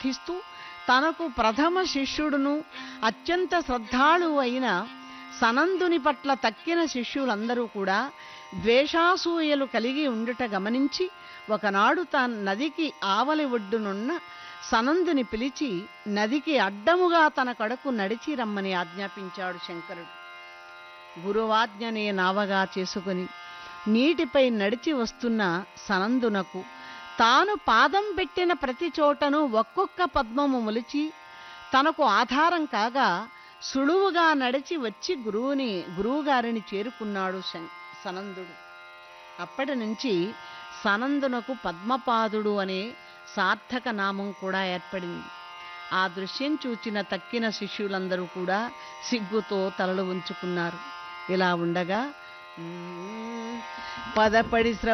ప్రార్థిస్తూ తనకు ప్రథమ శిష్యుడును అత్యంత శ్రద్ధాళు అయిన సనందుని పట్ల తక్కిన శిష్యులందరూ కూడా ద్వేషాసూయలు కలిగి ఉండుట గమనించి ఒకనాడు తాను నదికి ఆవలి ఒడ్డునున్న సనందుని పిలిచి నదికి అడ్డముగా తన కడకు నడిచి రమ్మని ఆజ్ఞాపించాడు శంకరుడు గురువాజ్ఞనే నావగా చేసుకుని నీటిపై నడిచి వస్తున్న సనందునకు తాను పాదం పెట్టిన ప్రతి చోటను ఒక్కొక్క పద్మము మొలిచి తనకు ఆధారం కాగా సులువుగా నడిచి వచ్చి గురువుని గురువుగారిని చేరుకున్నాడు శం- సనందుడు అప్పటి నుంచి సనందునకు పద్మపాదుడు అనే సార్థక నామం కూడా ఏర్పడింది ఆ దృశ్యం చూచిన తక్కిన శిష్యులందరూ కూడా సిగ్గుతో తలలు ఉంచుకున్నారు ఇలా ఉండగా మ్మ్, పదపడి శ్రవ